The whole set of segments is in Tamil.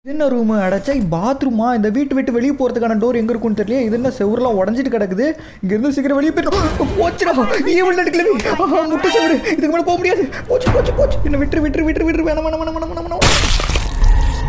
என்ன ரூம் அடைச்சா பாத்ரூமா இந்த வீட்டு விட்டு வெளியே போகிறதுக்கான டோர் எங்கே இருக்கும்னு தெரியல இது என்ன செவரெலாம் உடஞ்சிட்டு கிடக்குது இங்கேருந்து சீக்கிரம் வெளியே போயிடும் போச்சுடா ஈவல் எடுக்கல முட்டை செவரு இதுக்கு மேலே போக முடியாது போச்சு போச்சு போச்சு என்ன விட்டுரு விட்டுரு விட்டுரு விட்டுரு வேணாம் வேணாம் வேணாம் வேணாம் வேணாம் வேணாம்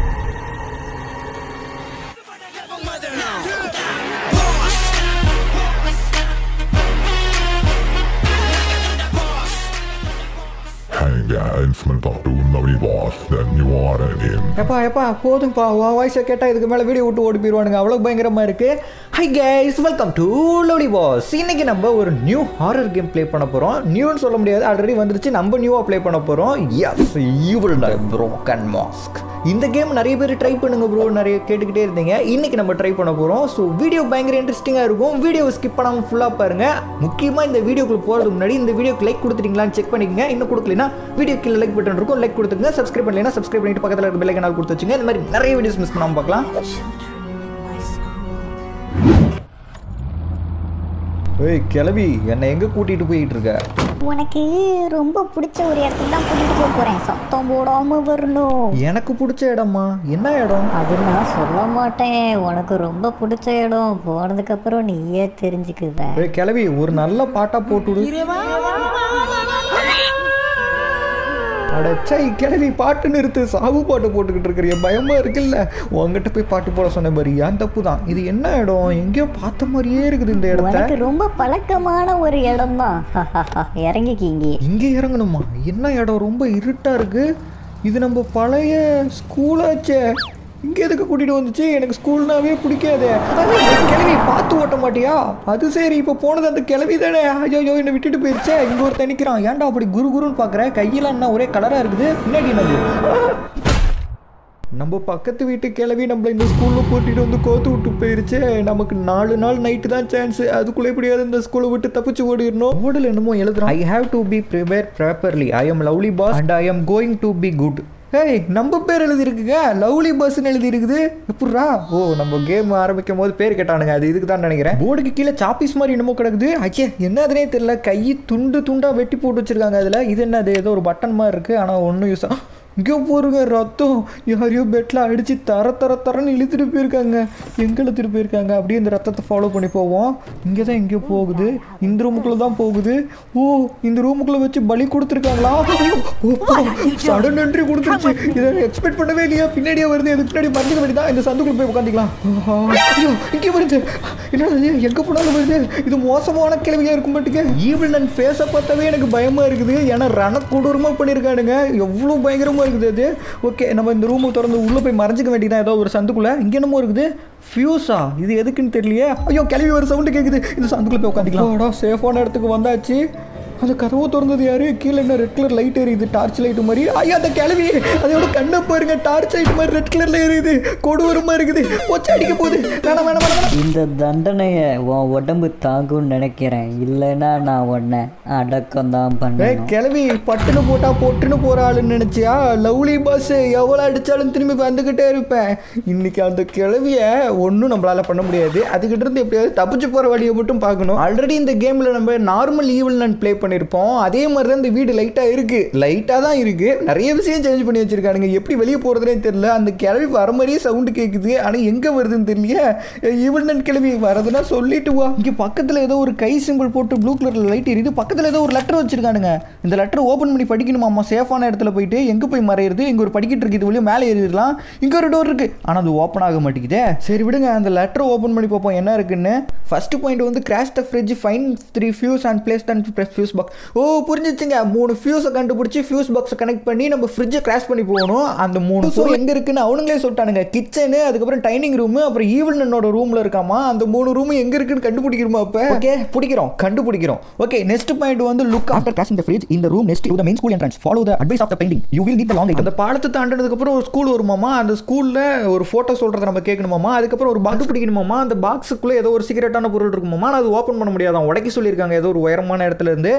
Hej guys, men tar du när vi var den you are in. எப்பா எப்பா போதும்ப்பா உன் வாய்ஸை கேட்டால் இதுக்கு மேலே வீடியோ விட்டு ஓடி போயிடுவானுங்க அவ்வளோ பயங்கரமாக இருக்குது hi guys welcome to lovely boss இன்னைக்கு நம்ம ஒரு நியூ ஹாரர் கேம் ப்ளே பண்ண போகிறோம் நியூன்னு சொல்ல முடியாது ஆல்ரெடி வந்துருச்சு நம்ம நியூவாக ப்ளே பண்ண போகிறோம் எஸ் ஈவில் broken மாஸ்க் இந்த கேம் நிறைய பேர் ட்ரை பண்ணுங்க ப்ரோ நிறைய கேட்டுக்கிட்டே இருந்தீங்க இன்னைக்கு நம்ம ட்ரை பண்ண போகிறோம் ஸோ வீடியோ பயங்கர இன்ட்ரெஸ்டிங்காக இருக்கும் வீடியோவை ஸ்கிப் பண்ணாமல் ஃபுல்லாக பாருங்கள் முக்கியமாக இந்த வீடியோக்குள்ள போகிறதுக்கு முன்னாடி இந்த வீடியோக்கு லைக் கொடுத்துட்டீங்களான்னு செக் பண்ணிக்கங்க இன்னும் கொடுக்கலனா வீடியோ கீழே லைக் பட்டன் இருக்கும் லைக் கொடுத்துங்க சப்ஸ்கிரைப் பண்ணலைன்னா சப்ஸ்கிரைப் பண்ணிட்டு பக்கத்தில் இருக்க பெல் ஐக்கனால் கொடுத்து வச்சுங்க இந்த மாதிரி நிறைய வீடியோஸ் மிஸ் பண்ணாமல் பார்க்கலாம் ஏய் கிளவி என்னை எங்கே கூட்டிகிட்டு போயிட்டு இருக்க உனக்கு ரொம்ப பிடிச்ச ஒரு இடத்துக்கு தான் கூட்டிட்டு போக போறேன் சத்தம் போடாம வரணும் எனக்கு பிடிச்ச இடமா என்ன இடம் அது நான் சொல்ல மாட்டேன் உனக்கு ரொம்ப பிடிச்ச இடம் போனதுக்கு அப்புறம் நீயே தெரிஞ்சுக்குவ ஏய் கிளவி ஒரு நல்ல பாட்டா போட்டு விடு அடச்சை கிளவி பாட்டு நிறுத்து சாவு பாட்டு போட்டுக்கிட்டு இருக்கிறிய பயமா இருக்குல்ல உங்ககிட்ட போய் பாட்டு போட சொன்ன மாதிரி ஏன் தப்பு தான் இது என்ன இடம் எங்கேயோ பார்த்த மாதிரியே இருக்குது இந்த இடத்த உனக்கு ரொம்ப பழக்கமான ஒரு இடம் தான் இறங்கிக்கிங்க இங்கே இறங்கணுமா என்ன இடம் ரொம்ப இருட்டா இருக்கு இது நம்ம பழைய ஸ்கூலாச்சே இங்கே எதுக்கு கூட்டிட்டு வந்துச்சு எனக்கு ஸ்கூல்னாவே பிடிக்காதே கிளவி பார்த்து ஓட்ட மாட்டியா அது சரி இப்போ போனது அந்த கிளவி தானே ஐயோ என்னை விட்டுட்டு போயிருச்சே இங்கே ஒரு தனிக்கிறான் ஏன்டா அப்படி குரு குருன்னு பார்க்குற கையெல்லாம் என்ன ஒரே கலராக இருக்குது பின்னாடி என்னது நம்ம பக்கத்து வீட்டு கிளவி நம்மள இந்த ஸ்கூலில் கூட்டிட்டு வந்து கோத்து விட்டு போயிருச்சே நமக்கு நாலு நாள் நைட்டு தான் சான்ஸ் அதுக்குள்ளே எப்படியாவது இந்த ஸ்கூலை விட்டு தப்பிச்சு ஓடிடணும் ஓடல என்னமோ எழுதுறோம் I have to be prepare properly I am lovely boss and I am going to be good ஏய் நம்ம பேர் எழுதிருக்குங்க லவ்லி பஸ்ன்னு எழுதிருக்குது எப்பட்றா ஓ நம்ம கேம் ஆரம்பிக்கும் போது பேர் கேட்டானுங்க அது இதுக்கு தான் நினைக்கிறேன் போர்டுக்கு கீழே சாப்பீஸ் மாதிரி என்னமோ கிடக்குது அச்சே என்ன அதுனே தெரியல கை துண்டு துண்டா வெட்டி போட்டு வச்சிருக்காங்க அதில் இது என்னது ஏதோ ஒரு பட்டன் மாதிரி இருக்கு ஆனால் ஒன்றும் யூஸ் இங்கே போருங்க ரத்தம் யாரையோ பெட்டில் அடித்து தர தர தரன்னு இழுத்துட்டு போயிருக்காங்க எங்கே இழுத்துட்டு போயிருக்காங்க அப்படியே இந்த ரத்தத்தை ஃபாலோ பண்ணி போவோம் இங்கே தான் எங்கேயோ போகுது இந்த ரூமுக்குள்ளே தான் போகுது ஓ இந்த ரூமுக்குள்ளே வச்சு பலி கொடுத்துருக்காங்களா சடன் என்ட்ரி கொடுத்துருச்சு இதை எக்ஸ்பெக்ட் பண்ணவே இல்லையா பின்னாடியே வருது இதுக்கு பின்னாடி மறந்துக்க வேண்டியதான் இந்த சந்துக்குள்ள போய் உட்காந்துக்கலாம் ஐயோ இங்கே வருது என்னது எங்கே போனாலும் வருது இது மோசமான கிழமையாக இருக்கும் மாட்டுக்கு ஈவில் அண்ட் ஃபேஸை பார்த்தாவே எனக்கு பயமாக இருக்குது ஏன்னா ரண கொடூரமாக பண்ணியிருக்கானுங்க எவ்வளோ பயங்கரமாக இருக்குது அது ஓகே நம்ம இந்த ரூமை திறந்து உள்ளே போய் மறைஞ்சிக்க வேண்டியதான் ஏதோ ஒரு சந்துக்குள்ளே இங்கே என்னமோ இருக்குது ஃபியூஸா இது எதுக்குன்னு தெரியலையே ஐயோ கிளவி ஒரு சவுண்டு கேட்குது இந்த சந்துக்குள்ளே போய் உட்காந்துக்கலாம் சேஃபான இடத்துக்கு வந்தாச்சு அந்த கதவு திறந்தது யாரு கீழே என்ன ரெட் கலர் லைட் எரியுது டார்ச் லைட் மாதிரி ஐயா அந்த கிளவி அதோட கண்ணை பாருங்க டார்ச் லைட் மாதிரி ரெட் கலர்ல எரியுது கொடூரமா இருக்குது போச்சு அடிக்க போகுது வேணாம் வேணாம் வேணாம் வேணாம். இந்த தண்டனையை உன் உடம்பு தாங்கும்னு நினைக்கிறேன் இல்லைன்னா நான் உன்னை அடக்கம் தான் ஏய் பண்ணேன் கிளவி பட்டுன்னு போட்டா பொட்டுன்னு போற ஆளுன்னு நினைச்சியா லவ்லி பஸ் எவ்வளோ அடிச்சாலும் திரும்பி வந்துகிட்டே இருப்பேன் இன்னைக்கு அந்த கிளவிய ஒன்றும் நம்மளால பண்ண முடியாது அதுகிட்ட இருந்து எப்படியாவது தப்பிச்சு போற வழியை மட்டும் பார்க்கணும் ஆல்ரெடி இந்த கேம்ல நம்ம நார்மல் ஈவில் நான் ப்ளே பண்ணியிருப்போம் அதே மாதிரி தான் இந்த வீடு லைட்டாக இருக்கு லைட்டாக தான் இருக்கு நிறைய விஷயம் சேஞ்ச் பண்ணி வச்சிருக்கானுங்க எப்படி வெளியே போறதுனே தெரியல அந்த கிளவி வர மாதிரியே சவுண்டு கேட்குது ஆனால் எங்கே வருதுன்னு தெரியலையே ஈவில் நான் கிளவி வரதுன்னா சொல்லிட்டு வா இங்கே பக்கத்தில் ஏதோ ஒரு கை சிம்பிள் போட்டு ப்ளூ கலரில் லைட் எரியுது பக்கத்தில் ஏதோ ஒரு லெட்டர் வச்சிருக்கானுங்க இந்த லெட்டர் ஓப்பன் பண்ணி படிக்கணுமாம்மா சேஃபான இடத்துல போயிட்டு எங்கே போய் மறையிறது இங்கே ஒரு படிக்கிட்டு இருக்கு இது வழியும் மேலே ஏறிடலாம் இங்கே ஒரு டோர் இருக்கு ஆனால் அது ஓப்பன் ஆக மாட்டேங்குதே சரி விடுங்க அந்த லெட்டர் ஓப்பன் பண்ணி பார்ப்போம் என்ன இருக்குன்னு ஃபர்ஸ்ட் பாயிண்ட் வந்து crash the fridge find three fuse and place them fuse box ஓ புரிஞ்சிச்சுங்க மூணு ஃபியூஸை கண்டுபிடிச்சி ஃபியூஸ் பாக்ஸை கனெக்ட் பண்ணி நம்ம ஃப்ரிட்ஜை கிராஷ் பண்ணி போகணும் அந்த மூணு ஸோ எங்கே இருக்குன்னு அவனுங்களே சொல்லிட்டானுங்க கிச்சனு அதுக்கப்புறம் டைனிங் ரூமு அப்புறம் ஈவனனோட ரூமில் இருக்காமா அந்த மூணு ரூம் எங்கே இருக்குன்னு கண்டுபிடிக்கிறோமா அப்போ ஓகே பிடிக்கிறோம் கண்டுபிடிக்கிறோம் ஓகே நெக்ஸ்ட் பாயிண்ட் வந்து look after crashing the fridge இந்த room next to the main school entrance follow the advice of the painting you will need the long அந்த பாலத்தை தாண்டினதுக்கு அப்புறம் ஒரு ஸ்கூல் வருமாமா அந்த ஸ்கூல்ல ஒரு போட்டோ சொல்றத நம்ம கேட்கணுமாமா அதுக்கப்புறம் ஒரு பாக்ஸ் பிடிக்கணுமாமா அந்த பாக்ஸுக்குள்ள ஏதோ ஒரு சீக்கிரட்டான பொருள் இருக்குமாமா ஆனா அது ஓப்பன் பண்ண முடியாதான் உடைக்க சொல்லியிருக்காங்க ஏதோ ஒரு உயரமான இடத்துல இருந்து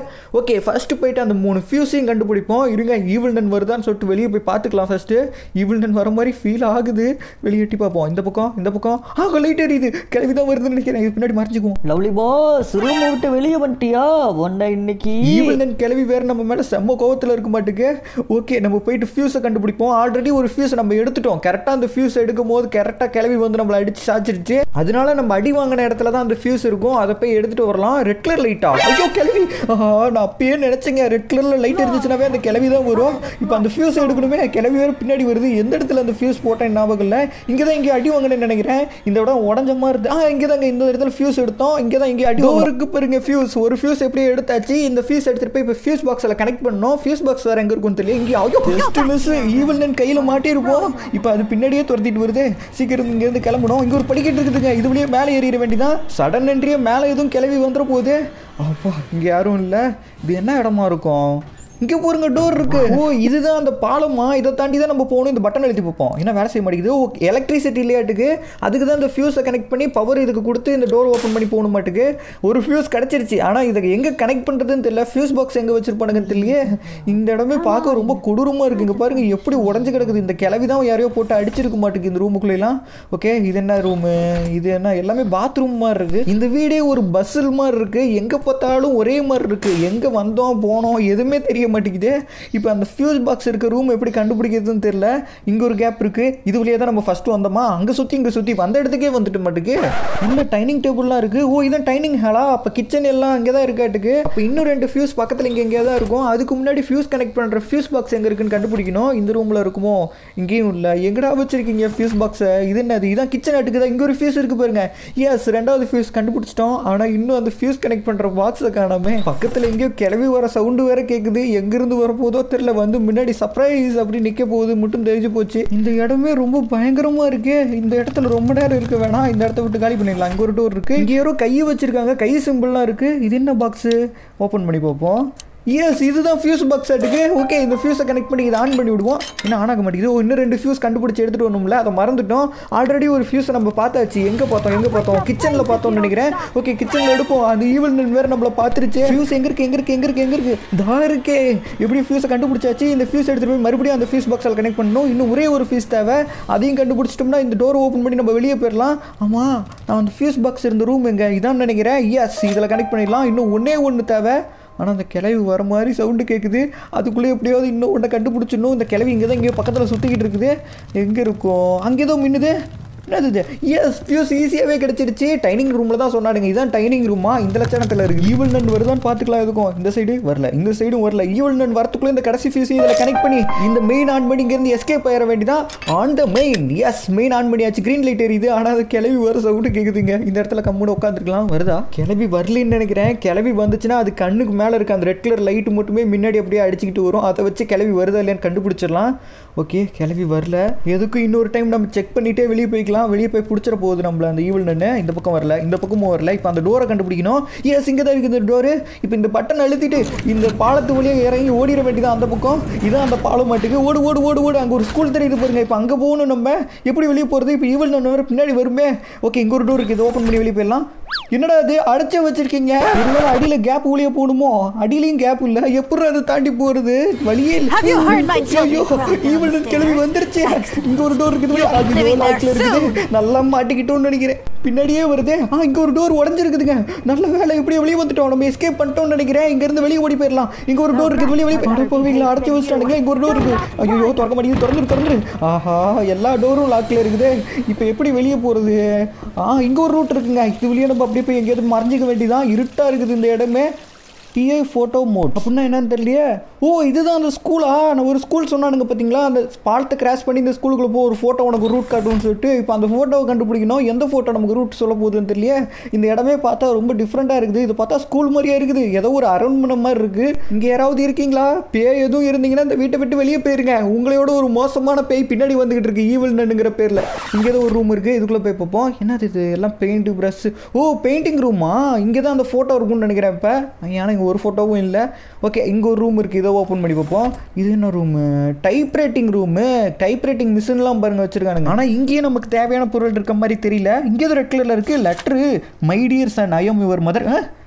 ஓகே ஃபஸ்ட்டு போயிட்டு அந்த மூணு ஃபியூஸையும் கண்டுபிடிப்போம் இருங்க ஈவில்டன் வருதான்னு சொல்லிட்டு வெளியே போய் பார்த்துக்கலாம் ஃபஸ்ட்டு ஈவில்டன் வர மாதிரி ஃபீல் ஆகுது வெளியே எட்டி பார்ப்போம் இந்த பக்கம் இந்த பக்கம் ஆ லைட் எரியுது கிளவி தான் வருதுன்னு நினைக்கிறேன் இது பின்னாடி மறைஞ்சிக்குவோம் லவ்லி பாஸ் ரூம் விட்டு வெளியே வந்துட்டியா உன்னை இன்னைக்கு ஈவில்டன் கிளவி வேற நம்ம மேலே செம்ம கோவத்தில் இருக்க மாட்டுக்கு ஓகே நம்ம போயிட்டு ஃபியூஸை கண்டுபிடிப்போம் ஆல்ரெடி ஒரு ஃபியூஸை நம்ம எடுத்துட்டோம் கரெக்டாக அந்த ஃபியூஸ் எடுக்கும் போது கரெக்டாக கிளவி வந்து நம்மளை அடிச்சு சாச்சிருச்சு அதனால நம்ம அடி வாங்கின இடத்துல தான் அந்த ஃபியூஸ் இருக்கும் அதை போய் எடுத்துட்டு வரலாம் ரெட் கலர் லைட்டா ஐயோ கிளவி ஆஹா, நான் அப்பயே நினைச்சேங்க ரெட் கலரில் லைட் இருந்துச்சுனாவே அந்த கிளவி தான் வரும் இப்போ அந்த ஃபியூஸ் எடுக்கணுமே கிளவி வேறு பின்னாடி வருது எந்த இடத்துல அந்த ஃபியூஸ் போட்டேன் ஞாபகம் இல்லை இங்கே தான் இங்கே அடி வாங்கினேன்னு நினைக்கிறேன் இந்த இடம் உடஞ்ச மாதிரி இருக்கு ஆ இங்கே தாங்க இந்த இடத்துல ஃபியூஸ் எடுத்தோம் இங்கே தான் இங்கே அடி இருக்கு பாருங்க ஃபியூஸ் ஒரு ஃபியூஸ் எப்படியே எடுத்தாச்சு இந்த ஃபியூஸ் எடுத்துட்டு போய் இப்போ ஃபியூஸ் பாக்ஸில் கனெக்ட் பண்ணோம் ஃபியூஸ் பாக்ஸ் வேறு எங்கே இருக்கும்னு தெரியல இங்கே ஐயோ ஜஸ்ட் மிஸ் ஈவன் கையில் மாட்டியிருப்போம் இப்போ அது பின்னாடியே துரத்திட்டு வருது சீக்கிரம் இங்கேருந்து கிளம்பணும் இங்கே ஒரு படிக்கட்டு இருக்குதுங்க இது வழியே மேலே ஏறிட வேண்டியதான் சடன் என்ட்ரியே மேலே எதுவும் கிளவி வந்துட போகுது அப்பா இங்கே யாரும் இல்லை இது என்ன இடமா இருக்கும் இங்கே பாருங்க டோர் இருக்கு ஓ இதுதான் அந்த பாலமா இதை தாண்டி தான் நம்ம போகணும் இந்த பட்டன் எழுதி பார்ப்போம் என்ன வேலை செய்ய மாட்டேங்குது ஓ எலக்ட்ரிசிட்டி இல்லையாட்டுக்கு அதுக்கு தான் இந்த ஃபியூஸை கனெக்ட் பண்ணி பவர் இதுக்கு கொடுத்து இந்த டோர் ஓப்பன் பண்ணி போகணும் மாட்டுக்கு ஒரு ஃபியூஸ் கிடச்சிருச்சு ஆனால் இதை எங்கே கனெக்ட் பண்ணுறதுன்னு தெரியல ஃபியூஸ் பாக்ஸ் எங்கே வச்சிருப்பானுங்கன்னு தெரியலையே இந்த இடமே பார்க்க ரொம்ப கொடூரமாக இருக்குது இங்கே பாருங்க எப்படி உடஞ்சு கிடக்குது இந்த கிளவி தான் யாரையோ போட்டு அடிச்சிருக்க மாட்டேங்குது இந்த ரூமுக்குள்ளேலாம் ஓகே இது என்ன ரூமு இது என்ன எல்லாமே பாத்ரூம் மாதிரி இருக்குது இந்த வீடே ஒரு பஸ்ஸில் மாதிரி இருக்குது எங்கே பார்த்தாலும் ஒரே மாதிரி இருக்குது எங்கே வந்தோம் போனோம் எதுவுமே தெரிய மாட்டேங்குது இப்போ அந்த ஃபியூஸ் பாக்ஸ் இருக்க ரூம் எப்படி கண்டுபிடிக்கிறதுன்னு தெரியல இங்கே ஒரு கேப் இருக்குது இது வழியாக தான் நம்ம ஃபஸ்ட்டு வந்தோமா அங்கே சுற்றி இங்கே சுற்றி வந்த இடத்துக்கே வந்துட்டு மாட்டுக்கு உள்ள டைனிங் டேபிள்லாம் இருக்குது ஓ இதான் டைனிங் ஹாலா அப்போ கிச்சன் எல்லாம் அங்கே தான் இருக்காட்டுக்கு அப்போ இன்னும் ரெண்டு ஃபியூஸ் பக்கத்தில் இங்கே எங்கேயா தான் இருக்கும் அதுக்கு முன்னாடி ஃபியூஸ் கனெக்ட் பண்ணுற ஃபியூஸ் பாக்ஸ் எங்கே இருக்குன்னு கண்டுபிடிக்கணும் இந்த ரூமில் இருக்குமோ இங்கேயும் இல்லை எங்கடா வச்சிருக்கீங்க ஃபியூஸ் பாக்ஸை இது என்னது இதான் கிச்சன் ஆட்டுக்கு தான் இங்கே ஒரு ஃபியூஸ் இருக்கு பாருங்க எஸ் ரெண்டாவது ஃபியூஸ் கண்டுபிடிச்சிட்டோம் ஆனால் இன்னும் அந்த ஃபியூஸ் கனெக்ட் பண்ணுற பாக்ஸை காணாமே பக்கத்தில் எங்கேயோ கிளவி வர சவுண்டு வேற கேட்குது எங்கேருந்து வரப்போதோ தெரியல வந்து முன்னாடி சர்ப்ரைஸ் அப்படி நிற்க போகுது மட்டும் தெரிஞ்சு போச்சு இந்த இடமே ரொம்ப பயங்கரமாக இருக்கு இந்த இடத்துல ரொம்ப நேரம் இருக்க வேணாம் இந்த இடத்த விட்டு காலி பண்ணிடலாம் அங்கே ஒரு டோர் இருக்கு இங்கே யாரோ கையை வச்சிருக்காங்க கை சிம்பிள்லாம் இருக்கு இது என்ன பாக்ஸு ஓப்பன் பண்ணி பார்ப்போம் எஸ் இதுதான் ஃபியூஸ் பாக்ஸ் ஆட்டுக்கு ஓகே இந்த ஃபியூஸை கனெக்ட் பண்ணி இதை ஆன் பண்ணி விடுவோம் என்ன ஆன் ஆக மாட்டேங்குது ஓ இன்னும் ரெண்டு ஃபியூஸ் கண்டுபிடிச்சி எடுத்துகிட்டு வரணும்ல அதை மறந்துட்டோம் ஆல்ரெடி ஒரு ஃபியூஸை நம்ம பார்த்தாச்சு எங்கே பார்த்தோம் எங்கே பார்த்தோம் கிச்சனில் பார்த்தோம்னு நினைக்கிறேன் ஓகே கிச்சனில் எடுப்போம் அந்த ஈவல் வேறு நம்மளை பார்த்துருச்சு ஃபியூஸ் எங்கே இருக்கு எங்கே இருக்கு எங்கே இருக்கு எங்கே இருக்கு தா இருக்கே எப்படி ஃபியூஸை கண்டுபிடிச்சாச்சு இந்த ஃபியூஸ் எடுத்துகிட்டு போய் மறுபடியும் அந்த ஃபியூஸ் பாக்ஸில் கனெக்ட் பண்ணணும் இன்னும் ஒரே ஒரு ஃபியூஸ் தேவை அதையும் கண்டுபிடிச்சிட்டோம்னா இந்த டோர் ஓப்பன் பண்ணி நம்ம வெளியே போயிடலாம் ஆமாம் நான் அந்த ஃபியூஸ் பாக்ஸ் இருந்த ரூம் எங்கே இதான் நினைக்கிறேன் எஸ் இதில் கனெக்ட் பண்ணிடலாம் இன்னும் ஒன்றே ஒன்று தேவை ஆனால் அந்த கிளவி வர மாதிரி சவுண்டு கேட்குது அதுக்குள்ளே எப்படியாவது இன்னும் ஒன்றை கண்டுபிடிச்சிடணும் இந்த கிளவி இங்கே தான் இங்கேயோ பக்கத்தில் சுற்றிக்கிட்டு இருக்குது எங்கே இருக்கும் அங்கே ஏதோ மின்னுது என்னது இது எஸ் ஃபியூஸ் ஈஸியாகவே கிடச்சிருச்சு டைனிங் ரூமில் தான் சொன்னாடுங்க இதுதான் டைனிங் ரூமா இந்த லட்சணத்தில் இருக்குது ஈவல் நன் வருதான்னு பார்த்துக்கலாம் எதுக்கும் இந்த சைடு வரல இந்த சைடும் வரல ஈவல் நன் வரத்துக்குள்ளே இந்த கடைசி ஃபியூஸ் இதில் கனெக்ட் பண்ணி இந்த மெயின் ஆன் பண்ணி இங்கேருந்து எஸ்கேப் ஆயிட வேண்டியதான் on the main yes main on பண்ணியாச்சு க்ரீன் லைட் எரியுது ஆனால் அது கிளவி வர சவுண்டு கேட்குதுங்க இந்த இடத்துல கம்முன்னு உட்காந்துருக்கலாம் வருதா கிளவி வரலன்னு நினைக்கிறேன் கிளவி வந்துச்சுன்னா அது கண்ணுக்கு மேலே இருக்க அந்த ரெட் கலர் லைட் மட்டுமே முன்னாடி அப்படியே அடிச்சுக்கிட்டு வரும் அதை வச்சு கிளவி வருதா இல்லையான்னு கண்டுபிடிச்சிடலாம் ஓகே கிளவி வரல எதுக்கும் இன்னொரு டைம் நம்ம செக் பண்ணிட்டே வெளியே போய்க்கலாம் வெளியே போய் பிடிச்சிட போகுது நம்மள அந்த ஈவல் நின்று இந்த பக்கம் வரல இந்த பக்கமும் வரல இப்போ அந்த டோரை கண்டுபிடிக்கணும் எஸ் இங்கே தான் இருக்குது இந்த டோரு இப்போ இந்த பட்டன் அழுத்திட்டு இந்த பாலத்து வழியாக இறங்கி ஓடிட வேண்டியதான் அந்த பக்கம் இதான் அந்த பாலம் மாட்டுக்கு ஓடு ஓடு ஓடு ஓடு அங்கே ஒரு ஸ்கூல் தெரியுது பாருங்க இப்போ அங்கே போகணும் நம்ம எப்படி வெளியே போகிறது இப்போ ஈவல் நின்று வேறு பின்னாடி வருமே ஓகே இங்கே ஒரு டோர் இருக்குது இதை ஓப்பன் பண்ணி வெளியே போயிடலாம் என்னடா அது அடைச்சே வச்சிருக்கீங்க ஒருவேளை அடியில் கேப் ஊழிய போகணுமோ அடியிலையும் கேப் இல்லை எப்படி அது தாண்டி போகிறது வழியே இல்லை Have you heard my ஐயோ children? ஈவல் கிளம்பி வந்துருச்சு இங்க ஒரு டோர் இருக்குது அது living லாக்ல there இருக்குது நல்லா மாட்டிக்கிட்டோம்னு நினைக்கிறேன் பின்னாடியே வருதே ஆ இங்க ஒரு டோர் உடஞ்சிருக்குதுங்க நல்ல வேலை இப்படியே வெளியே வந்துட்டோம் நம்ம எஸ்கேப் பண்ணிட்டோம்னு நினைக்கிறேன் இங்க இருந்து வெளியே ஓடி போயிடலாம் இங்க ஒரு டோர் இருக்குது வெளியே வெளியே போய் போவீங்களா அடைச்சி வச்சுட்டானுங்க இங்க ஒரு டோர் இருக்கு ஐயோ திறக்க மாட்டேங்குது திறந்துரு திறந்துரு ஆஹா எல்லா டோரும் லாக்ல இருக்குது இப்போ எப்படி வெளியே போறது ஆ இங்க ஒரு ரூட் இருக்குங்க இது வழியா நம்ம அப்படியே போய் எங்கேயாவது மறைஞ்சிக்க வேண்டியதான் இருட்டா இருக்குது இந்த இடமே டிஐ ஃபோட்டோ மோட் அப்படின்னா என்னன்னு தெரியலையே ஓ இதுதான் அந்த ஸ்கூலா நான் ஒரு ஸ்கூல் சொன்னானுங்க பார்த்தீங்களா அந்த பாலத்தை கிராஸ் பண்ணி இந்த ஸ்கூலுக்குள்ள போ ஒரு ஃபோட்டோ உனக்கு ரூட் காட்டுன்னு சொல்லிட்டு இப்போ அந்த ஃபோட்டோவை கண்டுபிடிக்கணும் எந்த ஃபோட்டோ நமக்கு ரூட் சொல்ல போகுதுன்னு தெரியல இந்த இடமே பார்த்தா ரொம்ப டிஃப்ரெண்ட்டாக இருக்குது இது பார்த்தா ஸ்கூல் மாதிரியே இருக்குது ஏதோ ஒரு அரண்மனை மாதிரி இருக்குது இங்கே யாராவது இருக்கீங்களா பேய் எதுவும் இருந்தீங்கன்னா இந்த வீட்டை விட்டு வெளியே போயிருங்க உங்களையோட ஒரு மோசமான பேய் பின்னாடி வந்துகிட்டு இருக்கு ஈவல் நன்னுங்கிற பேரில் இங்கே ஏதோ ஒரு ரூம் இருக்குது இதுக்குள்ளே போய் பார்ப்போம் என்னது இது எல்லாம் பெயிண்ட் ப்ரஷ் ஓ பெயிண்டிங் ரூமா இங்கே தான் அந்த ஃபோட்டோ இருக்கும்னு நினைக்கிறேன் இப்போ ஏன்னா இங்கே ஒரு ஃபோட்டோவும் இல்லை ஓகே இங்கே ஒரு ரூம் இருக்குது இதை ஓப்பன் பண்ணி பார்ப்போம் இது என்ன room type writing room type writing மிஷின்லாம் பாருங்க வச்சுருக்கானுங்க ஆனால் இங்கேயும் நமக்கு தேவையான பொருள் இருக்க மாதிரி தெரியல இங்கே எதுவும் ரெட் கலரில் இருக்குது letter my dear son I'm your mother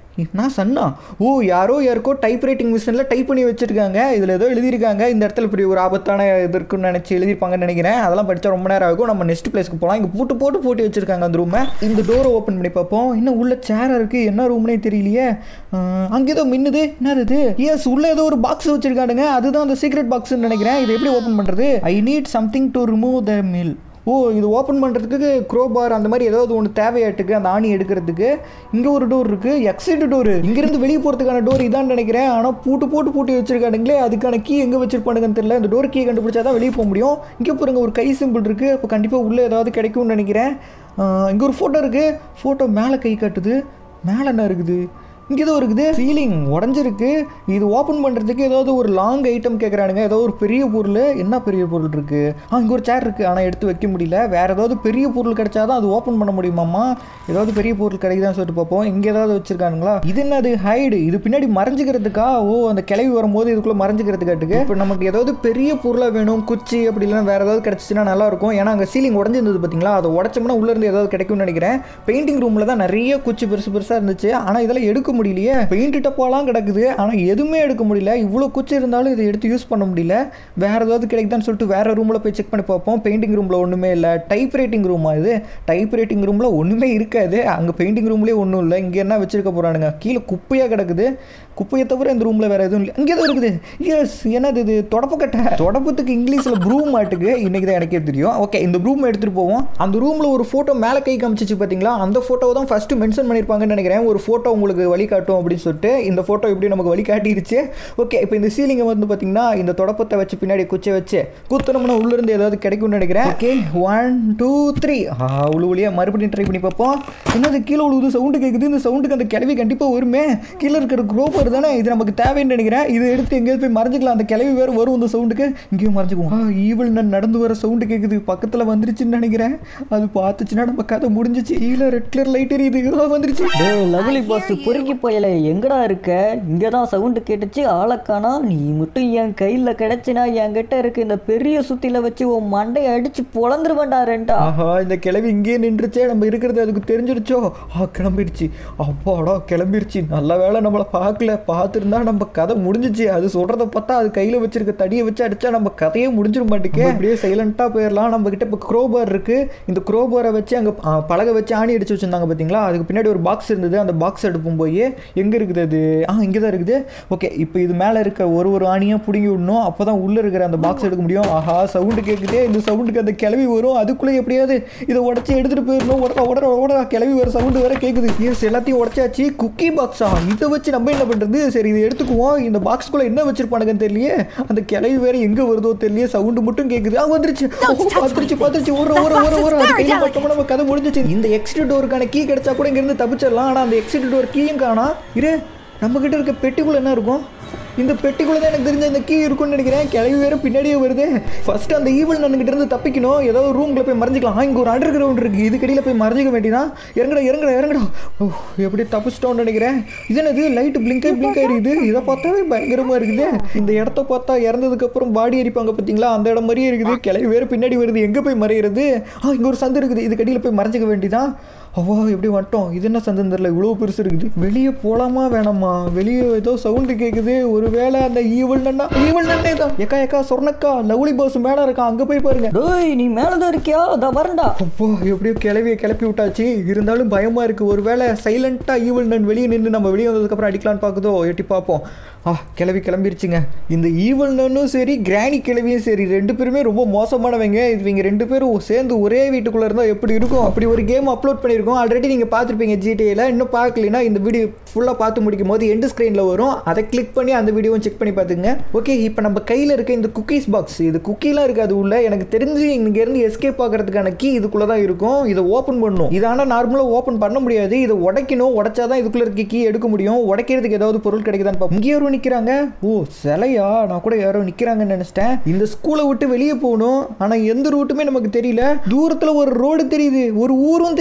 நான் சன்னா ஓ யாரோ யாருக்கோ டைப் ரைட்டிங் மிஷினில் டைப் பண்ணி வச்சுருக்காங்க இதில் ஏதோ எழுதியிருக்காங்க இந்த இடத்துல இப்படி ஒரு ஆபத்தான இது இருக்குன்னு நினச்சி எழுதியிருப்பாங்கன்னு நினைக்கிறேன் அதெல்லாம் படித்தா ரொம்ப நேரம் ஆகும் நம்ம நெக்ஸ்ட் பிளேஸ்க்கு போகலாம் இங்கே பூட்டு போட்டு போட்டு வச்சுருக்காங்க அந்த ரூமை இந்த டோரை ஓப்பன் பண்ணி பார்ப்போம் இன்னும் உள்ள சேராக இருக்குது என்ன ரூம்னே தெரியலையே அங்கே ஏதோ மின்னுது என்னது இது எஸ் உள்ள ஏதோ ஒரு பாக்ஸ் வச்சுருக்கானுங்க அதுதான் அந்த சீக்ரெட் பாக்ஸ்னு நினைக்கிறேன் இதை எப்படி ஓப்பன் பண்ணுறது I need something to remove the mill ஓ இது ஓப்பன் பண்ணுறதுக்கு க்ரோபார் அந்த மாதிரி ஏதாவது ஒன்று தேவையாட்டுக்கு அந்த ஆணி எடுக்கிறதுக்கு இங்கே ஒரு டோர் இருக்குது எக்ஸிட் டோர் இங்கேருந்து வெளியே போகிறதுக்கான டோர் இதான் நினைக்கிறேன் ஆனால் பூட்டு போட்டு பூட்டி வச்சிருக்கானுங்களே அதுக்கான கீ எங்கே வச்சிருப்பானுங்கன்னு தெரியல இந்த டோர் கீ கண்டுபிடிச்சா தான் வெளியே போக முடியும் இங்கே பாருங்க ஒரு கை சிம்பிள் இருக்குது அப்போ கண்டிப்பாக உள்ளே ஏதாவது கிடைக்கும்னு நினைக்கிறேன் இங்கே ஒரு ஃபோட்டோ இருக்குது ஃபோட்டோ மேலே கை காட்டுது மேலே என்ன இருக்குது இங்கே ஏதோ இருக்குது சீலிங் உடஞ்சிருக்கு இது ஓப்பன் பண்ணுறதுக்கு ஏதாவது ஒரு லாங் ஐட்டம் கேட்குறானுங்க ஏதோ ஒரு பெரிய பொருள் என்ன பெரிய பொருள் இருக்குது ஆ இங்கே ஒரு சேர் இருக்குது ஆனால் எடுத்து வைக்க முடியல வேறு ஏதாவது பெரிய பொருள் கிடைச்சாதான் அது ஓப்பன் பண்ண முடியுமாம்மா ஏதாவது பெரிய பொருள் கிடைக்குதான்னு சொல்லிட்டு பார்ப்போம் இங்கே ஏதாவது வச்சுருக்கானுங்களா இது என்னது ஹைடு இது பின்னாடி மறைஞ்சிக்கிறதுக்கா ஓ அந்த கிளவி வரும்போது இதுக்குள்ளே மறைஞ்சிக்கிறதுக்காட்டுக்கு இப்போ நமக்கு ஏதாவது பெரிய பொருளாக வேணும் குச்சி அப்படி இல்லைன்னா வேறு ஏதாவது கிடச்சிச்சின்னா நல்லாயிருக்கும் ஏன்னா அங்கே சீலிங் உடஞ்சிருந்தது பார்த்தீங்களா அதை உடச்சோம்னா உள்ளேருந்து ஏதாவது கிடைக்கும்னு நினைக்கிறேன் பெயிண்டிங் ரூமில் தான் நிறைய குச்சி பெருசு பெருசாக இருந்துச்சு ஆனால் இதெல்லாம் எடுக்க முடியலையே பெயிண்ட் டப்பாலாம் கிடக்குது ஆனால் எதுவுமே எடுக்க முடியல இவ்வளோ குச்சி இருந்தாலும் இதை எடுத்து யூஸ் பண்ண முடியல வேறு ஏதாவது கிடைக்குதான்னு சொல்லிட்டு வேறு ரூமில் போய் செக் பண்ணி பார்ப்போம் பெயிண்டிங் ரூமில் ஒன்றுமே இல்லை டைப் ரைட்டிங் ரூமா இது டைப் ரைட்டிங் ரூமில் ஒன்றுமே இருக்காது அங்கே பெயிண்டிங் ரூம்லேயே ஒன்றும் இல்லை இங்கே என்ன வச்சிருக்க போகிறானுங்க கீழே குப்பையாக கிடக்குது குப்பையை தவிர இந்த ரூமில் வேறு எதுவும் இல்லை இங்கே எதுவும் இருக்குது எஸ் என்னது இது தொடப்பக்கட்டை தொடப்பத்துக்கு இங்கிலீஷில் ப்ரூம் மாட்டுக்கு இன்றைக்கி தான் எனக்கே தெரியும் ஓகே இந்த ப்ரூம் எடுத்துகிட்டு போவோம் அந்த ரூமில் ஒரு ஃபோட்டோ மேலே கை காமிச்சிச்சு பார்த்தீங்களா அந்த ஃபோட்டோ தான் ஃபஸ்ட்டு மென்ஷன் பண்ணியிருப்பாங்கன்னு நினைக்கிறேன் ஒரு ஃபோட்டோ உங்களுக்கு வழிகாட்டும் அப்படின்னு சொல்லிட்டு இந்த ஃபோட்டோ எப்படி நமக்கு வழிகாட்டிருச்சு ஓகே இப்போ இந்த சீலிங்கை வந்து பார்த்தீங்கன்னா இந்த தொடப்பத்தை வச்சு பின்னாடி குச்சை வச்சு குத்துனோம்னா உள்ளேருந்து ஏதாவது கிடைக்கும்னு நினைக்கிறேன் ஓகே ஒன் டூ த்ரீ உழுவுலியாக மறுபடியும் ட்ரை பண்ணி பார்ப்போம் என்னது கீழே உழுவுது சவுண்டு கேட்குது இந்த சவுண்டுக்கு அந்த கிளவி கண்டிப்பாக வருமே கீழே இருக்கிற குரோப்பர் தானே இது நமக்கு தேவைன்னு நினைக்கிறேன் இதை எடுத்து எங்கேயாவது போய் மறைஞ்சிக்கலாம் அந்த கிளவி வேறு வரும் இந்த சவுண்டுக்கு இங்கேயும் மறைஞ்சிக்குவோம் ஆ ஈவல் நான் நடந்து வர சவுண்டு கேட்குது பக்கத்தில் வந்துருச்சுன்னு நினைக்கிறேன் அது பார்த்துச்சுன்னா நம்ம கதை முடிஞ்சிச்சு கீழே ரெட் கலர் லைட் எரியுது இதோ வந்துருச்சு டேய் லவ்லி பாஸ் பொறுக்கி போயல எங்கடா இருக்க இங்கே தான் சவுண்டு கேட்டுச்சு ஆளக்கானா நீ மட்டும் என் கையில் கிடச்சினா என்கிட்ட இருக்க இந்த பெரிய சுத்தில வச்சு உன் மண்டையை அடிச்சு பொழந்துருவேன்டா ரெண்டா ஆஹா இந்த கிளவி இங்கேயே நின்றுச்சே நம்ம இருக்கிறது அதுக்கு தெரிஞ்சிருச்சோ ஆ கிளம்பிடுச்சு அப்பாடா கிளம்பிடுச்சு நல்ல வேளை நம்மளை பார்க்கல பார்த்துருந்தா நம்ம கதை முடிஞ்சிச்சு அது சொல்கிறத பார்த்தா அது கையில் வச்சிருக்க தடியை வச்சு அடிச்சா நம்ம கதையே முடிஞ்சிட மாட்டேங்க அப்படியே சைலண்ட்டாக போயிடலாம் நம்ம கிட்ட இப்போ க்ரோபார் இருக்கு இந்த க்ரோபாரை வச்சு அங்கே பலகை வச்சு ஆணி அடிச்சு வச்சிருந்தாங்க பார்த்தீங்களா அதுக்கு பின்னாடி ஒரு பாக்ஸ் இருந்தது அந்த பாக்ஸ் எடுப்பும் போய் எங்கே இருக்குது அது ஆ இங்கே தான் இருக்குது ஓகே இப்போ இது மேலே இருக்க ஒரு ஒரு ஆணியாக பிடுங்கி விடணும் அப்போ தான் உள்ளே இருக்கிற அந்த பாக்ஸ் எடுக்க முடியும் ஆஹா சவுண்டு கேட்குதே இந்த சவுண்டுக்கு அந்த கிளவி வரும் அதுக்குள்ளே எப்படியாவது இதை உடச்சி எடுத்துகிட்டு போயிடணும் உடனே உடனே உடனே கிளவி வர சவுண்டு வேற கேட்குது எஸ் எல்லாத்தையும் உடச்சாச்சு குக்கி பாக்ஸா இதை வச்சு நம்ம என்ன பண்ணுறது சரி இதை எடுத்துக்குவோம் இந்த பாக்ஸ்குள்ளே என்ன வச்சிருப்பானுங்கன்னு தெரியலையே அந்த கிளவி வேற எங்கே வருதோ தெரியலையே சவுண்டு மட்டும் கேட்குது ஆ வந்துருச்சு ஓ, பார்த்துருச்சு பார்த்துருச்சு ஒரு ஒரு ஒரு ஒரு அது கையில் பட்டோம்னா நம்ம கதை முடிஞ்சிச்சு இந்த எக்ஸிட் டோருக்கான கீ கிடைச்சா கூட இங்கேருந்து தப்பிச்சிடலாம் ஆனால் அந்த எக்ஸிட் டோர் கீயும் காணா இரு நம்ம கிட்ட இருக்க பெட்டிக்குள்ள என்ன இருக்கும் இந்த பெட்டிக்குள்ள தான் எனக்கு தெரிஞ்ச இந்த கீ இருக்கும்னு நினைக்கிறேன் கிளவி வேற பின்னாடியே வருது ஃபர்ஸ்ட் அந்த ஈவல் நன்கிட்ட இருந்து தப்பிக்கணும் ஏதோ ரூம்ல போய் மறைஞ்சிக்கலாம் ஆ, இங்க ஒரு அண்டர் கிரவுண்ட் இருக்கு இது கடியில் போய் மறைஞ்சிக்க வேண்டியதான் இறங்கடா இறங்கடா இறங்கடா ஓ எப்படி தப்பிச்சிட்டோம்னு நினைக்கிறேன் இது என்னது லைட் பிளிங்காய் பிளிங்காய் இருக்குது இதை பார்த்தாவே பயங்கரமா இருக்குது இந்த இடத்த பார்த்தா இறந்ததுக்கு அப்புறம் பாடி எரிப்பாங்க பார்த்தீங்களா அந்த இடம் மாதிரியே இருக்குது கிளவி வேற பின்னாடி வருது எங்கே போய் மறையிறது ஆ இங்க ஒரு சந்து இருக்குது இது கடியில் போய் மறைஞ்சிக்க வேண்டியதான் அவ்வா எப்படி வந்துட்டோம் இது என்ன சந்தம் தெரியல இவ்வளோ பெருசு இருக்குது வெளியே போகலாமா வேணாமா வெளியே ஏதோ சவுண்டு கேட்குது ஒரு வேளை அந்த ஈவல் நன்னா ஈவல் நன்னே தான் எக்கா எக்கா சொர்ணக்கா லவ்லி பாஸ் மேலே இருக்கான் அங்கே போய் பாருங்க டேய் நீ மேலே தான் இருக்கியா அதை வரண்டா அப்போ எப்படியோ கிளவியை கிளப்பி விட்டாச்சு இருந்தாலும் பயமா இருக்கு ஒருவேளை சைலண்டா ஈவல் நன் வெளியே நின்று நம்ம வெளியே வந்ததுக்கப்புறம் அடிக்கலான்னு பார்க்குதோ எட்டி பார்ப்போம் ஆ கிளவி கிளம்பிருச்சுங்க இந்த ஈவல் நன்னும் சரி கிராணி கிளவியும் சரி ரெண்டு பேருமே ரொம்ப மோசமானவங்க இவங்க ரெண்டு பேரும் சேர்ந்து ஒரே வீட்டுக்குள்ளே இருந்தால் எப்படி இருக்கும் அப்படி ஒரு கேம் அப்லோட் பண்ணியிருக்கோம் ஆல்ரெடி நீங்கள் பார்த்துருப்பீங்க ஜிடிஏல இன்னும் பார்க்கலனா இந்த வீடியோ ஃபுல்லாக பார்த்து முடிக்கும் போது எண்டு ஸ்க்ரீனில் வரும் அதை கிளிக் பண்ணி அந்த வீடியோவும் செக் பண்ணி பார்த்துங்க ஓகே இப்போ நம்ம கையில் இருக்க இந்த குக்கீஸ் பாக்ஸ் இது குக்கீலாம் இருக்காது உள்ள எனக்கு தெரிஞ்சு இங்கேருந்து எஸ்கேப் ஆகிறதுக்கான கீ இதுக்குள்ளே தான் இருக்கும் இதை ஓப்பன் பண்ணணும் இது ஆனால் நார்மலாக ஓப்பன் பண்ண முடியாது இதை உடைக்கணும் உடைச்சா தான் இதுக்குள்ளே இருக்க கீ எடுக்க முடியும் உடைக்கிறதுக்கு ஏதாவது பொருள் கிடைக்குதான்னு பார்ப்போம் இங்கே யாரும் நிற்கிறாங்க ஓ சிலையா நான் கூட யாரோ நிற்கிறாங்கன்னு நினச்சிட்டேன் இந்த ஸ்கூலை விட்டு வெளியே போகணும் ஆனால் எந்த ரூட்டுமே நமக்கு தெரியல தூரத்தில் ஒரு ரோடு தெரியுது ஒரு ஊரும் தெரியுது அங்கே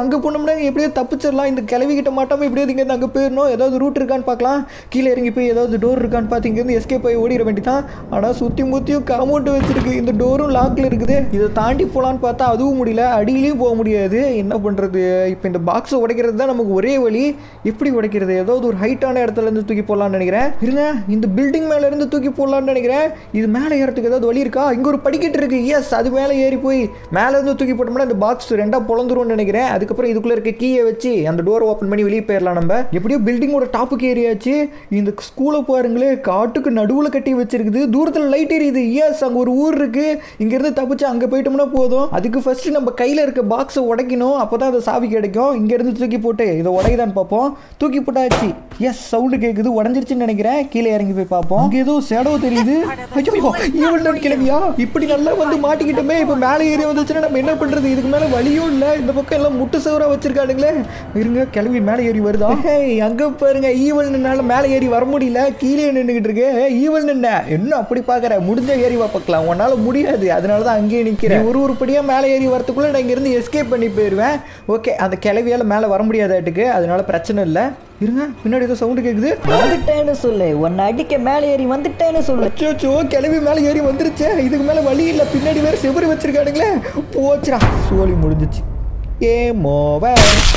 அங்கே போனோம்னா எப்படியோ தப்பிச்சிடலாம் இந்த கிளவி கிட்ட மாட்டாமல் எப்படியோ இங்கேருந்து அங்கே போயிடணும் ஏதாவது ரூட் இருக்கான்னு பார்க்கலாம் கீழே இறங்கி போய் ஏதாவது டோர் இருக்கான்னு பார்த்து இங்கேருந்து எஸ்கேப் ஆகி ஓடிட வேண்டியதான் ஆனால் சுற்றி முற்றியும் காமௌண்ட் வச்சிருக்கு இந்த டோரும் லாக்கில் இருக்குது இதை தாண்டி போகலான்னு பார்த்தா அதுவும் முடியல அடியிலையும் போக முடியாது என்ன பண்ணுறது இப்போ இந்த பாக்ஸை உடைக்கிறது தான் நமக்கு ஒரே வழி எப்படி உடைக்கிறது ஏதாவது ஒரு ஹைட்டான இடத்துல இருந்து தூக்கி போடலாம்னு நினைக்கிறேன் இருங்க இந்த பில்டிங் மேல இருந்து தூக்கி போடலாம்னு நினைக்கிறேன் இது மேலே ஏறதுக்கு ஏதாவது வழி இருக்கா இங்கே ஒரு படிக்கட்டு இருக்கு எஸ் அது மேலே ஏறி போய் மேலே இருந்து தூக்கி போட்டோம்னா இந்த பாக்ஸ் ரெண்டா பொழந்துரும்னு நினைக்கிறேன் அதுக்கப்புறம் இதுக்குள்ள இருக்க கீயை வச்சு அந்த டோரை ஓப்பன் பண்ணி வெளியே போயிடலாம் நம்ம எப்படியோ பில்டிங்கோட டாப்புக்கு ஏறியாச்சு இந்த ஸ்கூலை பாருங்களே காட்டுக்கு நடுவில் கட்டி வச்சிருக்குது தூரத்தில் லைட் எரியுது எஸ் அங்கே ஒரு ஊர் இருக்கு இங்கேருந்து தப்பிச்சு அங்கே போயிட்டோம்னா போதும் அதுக்கு ஃபர்ஸ்ட் நம்ம கையில் இருக்க பாக்ஸை உடைக்கணும் அப்போ தான் அந்த சாவி கிடைக்கும் இங்கேருந்து தூக்கி போட்டு இதை உடையதான்னு பார்ப்போம் தூக்கி போட்டாச்சு எஸ் சவுண்டு கேட்குது உடஞ்சிருச்சுன்னு நினைக்கிறேன் கீழே இறங்கி போய் பார்ப்போம் இங்கே ஏதோ சேடோ தெரியுது ஐயோ இவள் கிளவியா இப்படி நல்லா வந்து மாட்டிக்கிட்டோமே இப்போ மேலே ஏறி வந்துச்சுன்னா நம்ம என்ன பண்ணுறது இதுக்கு மேலே வழியும் இல்லை இந்த பக்கம் எல்லாம் முட்டு சவராக வச்சிருக்கானுங்களே இருங்க கிளம்பி மேலே ஏறி வருதா ஏய் அங்கே பாருங்க ஈவல் நின்னால மேலே ஏறி வர முடியல கீழே நின்றுக்கிட்டு இருக்கு ஈவல் நின்ன என்ன அப்படி பார்க்குற முடிஞ்ச ஏறி வா பார்க்கலாம் உன்னால் முடியாது அதனால தான் அங்கேயே நிற்கிறேன் ஒரு ஒரு படியாக மேலே ஏறி வரதுக்குள்ளே நான் இங்கேருந்து எஸ்கேப் பண்ணி போயிடுவேன் ஓகே அந்த கிளவியால் மேலே வர முடியாதாட்டுக்கு அதனால பிரச்சனை இல்லை இருங்க பின்னாடி ஏதோ சவுண்டு கேட்குது வந்துட்டேன்னு சொல்லு உன்னை அடிக்க மேலே ஏறி வந்துட்டேன்னு சொல்லு அச்சோச்சோ கிளம்பி மேலே ஏறி வந்துருச்சே இதுக்கு மேலே வழி இல்லை பின்னாடி வேறு செவரு வச்சிருக்கானுங்களே போச்சுடா சோலி முடிஞ்சிச்சு ஏ மோவ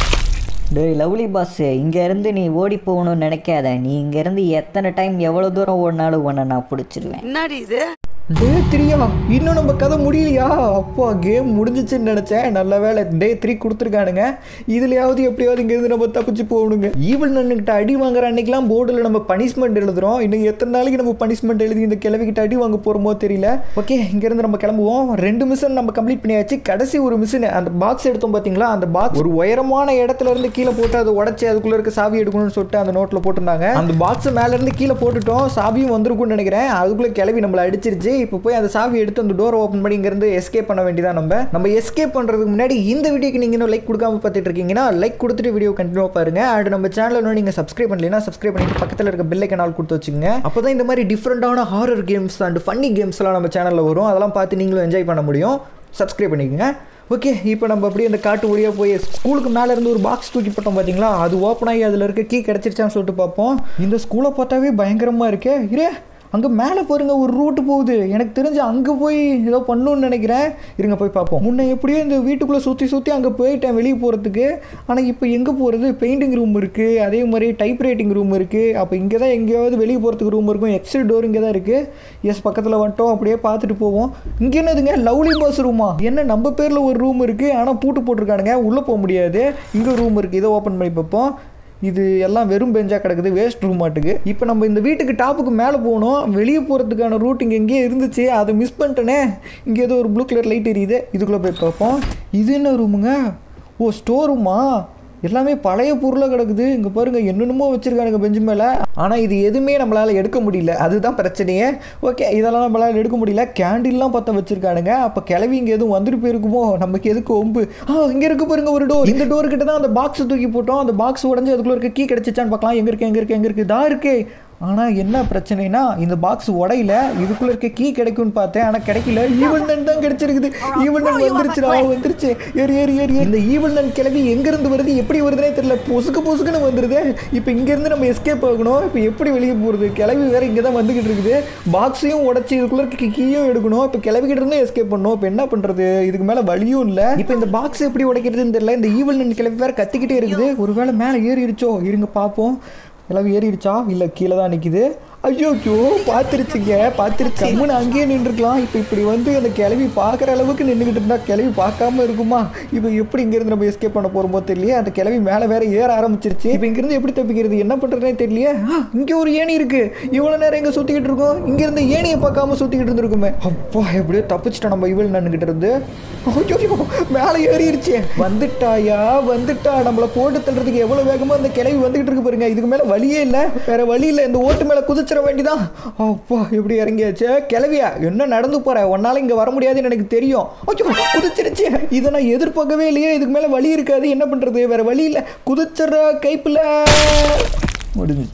டேய் லவ்லி பாஸ் இங்கேருந்து நீ ஓடி போகணும்னு நினைக்காத நீ இங்கேருந்து எத்தனை டைம் எவ்வளோ தூரம் ஓடினாலும் உன்னை நான் பிடிச்சிருவேன் என்னடி இது டே த்ரீயா இன்னும் நம்ம கதை முடியலையா அப்பா கேம் முடிஞ்சிச்சுன்னு நினச்சேன் நல்ல வேலை டே த்ரீ கொடுத்துருக்கானுங்க இதுலையாவது எப்படியாவது இங்கேருந்து நம்ம தப்பிச்சு போகணுங்க ஈவல் நன்னுக்கிட்ட அடி வாங்குற அன்னைக்கெல்லாம் போர்டில் நம்ம பனிஷ்மெண்ட் எழுதுறோம் இன்னும் எத்தனை நாளைக்கு நம்ம பனிஷ்மெண்ட் எழுதி இந்த கிழவிக்கிட்ட அடி வாங்க போகிறோமோ தெரியல ஓகே இங்கேருந்து நம்ம கிளம்புவோம் ரெண்டு மிஷன் நம்ம கம்ப்ளீட் பண்ணியாச்சு கடைசி ஒரு மிஷின் அந்த பாக்ஸ் எடுத்தோம் பார்த்தீங்களா அந்த பாக்ஸ் ஒரு உயரமான இடத்துல இருந்து கீழே போட்டு அதை உடச்சி அதுக்குள்ளே இருக்க சாவி எடுக்கணும்னு சொல்லிட்டு அந்த நோட்டில் போட்டிருந்தாங்க அந்த பாக்ஸ் மேல இருந்து கீழே போட்டுட்டோம் சாவியும் வந்திருக்கும்னு நினைக்கிறேன் அதுக்குள்ளே கிளவி நம்மளை அடிச்சிருச்சு இப்போ போய் அந்த சாவி எடுத்து அந்த டோர் ஓப்பன் பண்ணி இங்கேருந்து எஸ்கேப் பண்ண வேண்டியதான் நம்ம நம்ம எஸ்கேப் பண்ணுறதுக்கு முன்னாடி இந்த வீடியோக்கு நீங்கள் இன்னும் லைக் கொடுக்காம பார்த்துட்டு இருக்கீங்கன்னா லைக் கொடுத்துட்டு வீடியோ கண்டினியூ பாருங்க அண்ட் நம்ம சேனலில் இன்னும் நீங்கள் சப்ஸ்கிரைப் பண்ணலைன்னா சப்ஸ்கிரைப் பண்ணிட்டு பக்கத்தில் இருக்க பெல் ஐக்கனால் கொடுத்து வச்சுங்க அப்போ தான் இந்த மாதிரி டிஃப்ரெண்டான ஹாரர் கேம்ஸ் அண்ட் ஃபன்னி கேம்ஸ்லாம் நம்ம சேனலில் வரும் அதெல்லாம் பார்த்து நீங்களும் என்ஜாய் பண்ண முடியும் சப்ஸ்கிரைப் பண்ணிக்கோங்க ஓகே இப்போ நம்ம அப்படியே அந்த காட்டு வழியாக போய் ஸ்கூலுக்கு மேலே இருந்து ஒரு பாக்ஸ் தூக்கி போட்டோம் பார்த்தீங்களா அது ஓப்பன் ஆகி அதில் இருக்க கீ கிடச்சிருச்சான்னு சொல்லிட்டு பார்ப்போம் இந்த ஸ்கூலை பார்த்தாவே பயங்கரமாக இருக்கே இரே அங்கே மேலே பாருங்க ஒரு ரூட்டு போகுது எனக்கு தெரிஞ்சு அங்கே போய் ஏதோ பண்ணணும்னு நினைக்கிறேன் இருங்க போய் பார்ப்போம் முன்ன எப்படியோ இந்த வீட்டுக்குள்ளே சுற்றி சுற்றி அங்கே போயிட்டேன் வெளியே போகிறதுக்கு ஆனால் இப்போ எங்கே போகிறது பெயிண்டிங் ரூம் இருக்குது அதே மாதிரி டைப் ரைட்டிங் ரூம் இருக்குது அப்போ இங்கே தான் எங்கேயாவது வெளியே போகிறதுக்கு ரூம் இருக்கும் எக்ஸிட் டோர் இங்கே தான் இருக்குது எஸ் பக்கத்தில் வந்துட்டோம் அப்படியே பார்த்துட்டு போவோம் இங்கே என்னதுங்க லவ்லி பஸ் ரூமா என்ன நம்ம பேரில் ஒரு ரூம் இருக்குது ஆனால் பூட்டு போட்டிருக்கானுங்க உள்ளே போக முடியாது இங்கே ரூம் இருக்குது இதை ஓப்பன் பண்ணி பார்ப்போம் இது எல்லாம் வெறும் பெஞ்சாக கிடக்குது வேஸ்ட் ரூம் மாட்டுக்கு இப்போ நம்ம இந்த வீட்டுக்கு டாப்புக்கு மேலே போகணும் வெளியே போகிறதுக்கான ரூட் இங்கே எங்கேயே இருந்துச்சு அதை மிஸ் பண்ணிட்டேனே இங்கே ஏதோ ஒரு ப்ளூ கலர் லைட் எரியுது இதுக்குள்ளே போய் பார்ப்போம் இது என்ன ரூமுங்க ஓ ஸ்டோர் ரூமா எல்லாமே பழைய பொருளாக கிடக்குது இங்கே பாருங்க என்னென்னமோ வச்சுருக்கானுங்க பெஞ்சு மேலே ஆனால் இது எதுவுமே நம்மளால் எடுக்க முடியல அதுதான் பிரச்சனையே ஓகே இதெல்லாம் நம்மளால் எடுக்க முடியல கேண்டில்லாம் பார்த்தா வச்சுருக்கானுங்க அப்போ கிளவி இங்கே எதுவும் வந்துட்டு போயிருக்குமோ நமக்கு எதுக்கு ஒம்பு ஆ இங்கே இருக்கு பாருங்க ஒரு டோர் இந்த டோர் கிட்ட தான் அந்த பாக்ஸ் தூக்கி போட்டோம் அந்த பாக்ஸ் உடஞ்சி அதுக்குள்ளே இருக்க கீ கிடச்சிச்சான்னு பார்க்கலாம் எங்கே இருக்கு எங்கே இருக்கு எங்கே இருக்கு தான் இருக்கே ஆனால் என்ன பிரச்சனைனா இந்த பாக்ஸ் உடையில இதுக்குள்ள இருக்க கீ கிடைக்கும்னு பார்த்தேன் ஆனால் கிடைக்கல ஈவன் நன் தான் கிடைச்சிருக்குது ஈவன் நன் வந்துருச்சுடா வந்துருச்சு ஏறி ஏறி ஏறி இந்த ஈவன் நன் கிளவி எங்கேருந்து வருது எப்படி வருதுனே தெரியல பொசுக்கு பொசுக்குன்னு வந்துருது இப்போ இங்கேருந்து நம்ம எஸ்கேப் ஆகணும் இப்போ எப்படி வெளியே போகிறது கிளவி வேற இங்கே தான் வந்துக்கிட்டு இருக்குது பாக்ஸையும் உடச்சி இதுக்குள்ள இருக்க கீயும் எடுக்கணும் இப்போ கிளவிக்கிட்டு இருந்து எஸ்கேப் பண்ணணும் இப்போ என்ன பண்ணுறது இதுக்கு மேலே வழியும் இல்லை இப்போ இந்த பாக்ஸ் எப்படி உடைக்கிறதுன்னு தெரியல இந்த ஈவன் நன் கிளவி வேற கத்திக்கிட்டே இருக்குது ஒருவேளை மேலே ஏறிடுச்சோ இருங்க பார்ப்போம் எல்லாம் ஏறிடுச்சா இல்லை கீழே தான் நிற்கிது ஐயோ ஐயோ பார்த்துருச்சுங்க பார்த்துருச்சு அம்மனு அங்கேயே நின்றுக்கலாம் இப்போ இப்படி வந்து அந்த கிளவி பார்க்குற அளவுக்கு நின்றுக்கிட்டு இருந்தா கிளவி பார்க்காம இருக்குமா இப்போ எப்படி இங்கேருந்து நம்ம எஸ்கேப் பண்ண போகிறோமோ தெரியல அந்த கிளவி மேலே வேற ஏற ஆரம்பிச்சிருச்சு இப்போ இங்கேருந்து எப்படி தப்பிக்கிறது என்ன பண்ணுறதுனே தெரியலையே ஆ, இங்கே ஒரு ஏணி இருக்கு இவ்வளோ நேரம் எங்கே சுற்றிக்கிட்டு இருக்கோம் இங்கேருந்து ஏணியை பார்க்காம சுற்றிக்கிட்டு இருந்திருக்குமே அப்பா எப்படியோ தப்பிச்சிட்டோம் நம்ம இவள் நின்றுக்கிட்டு இருந்து ஐயோ மேலே ஏறிடுச்சு வந்துட்டாயா வந்துட்டா நம்மளை போட்டு தள்ளுறதுக்கு எவ்வளோ வேகமாக அந்த கிளவி வந்துகிட்டு இருக்கு பாருங்க இதுக்கு மேலே வழியே இல்லை வேற வழி இல்லை இந்த ஓட்டு மேலே குதிச்சிட வேண்டிதான் அப்பா எப்படி இறங்கியாச்சு கிளவியா என்ன நடந்து போற உன்னால இங்கே வர முடியாதுன்னு எனக்கு தெரியும் ஐயோ குதிச்சிருச்சு இதை நான் எதிர்பார்க்கவே இல்லையே இதுக்கு மேலே வழி இருக்காது என்ன பண்ணுறது வேற வழி இல்லை குதிச்சிடுற கைப்பில் முடிஞ்சிச்சு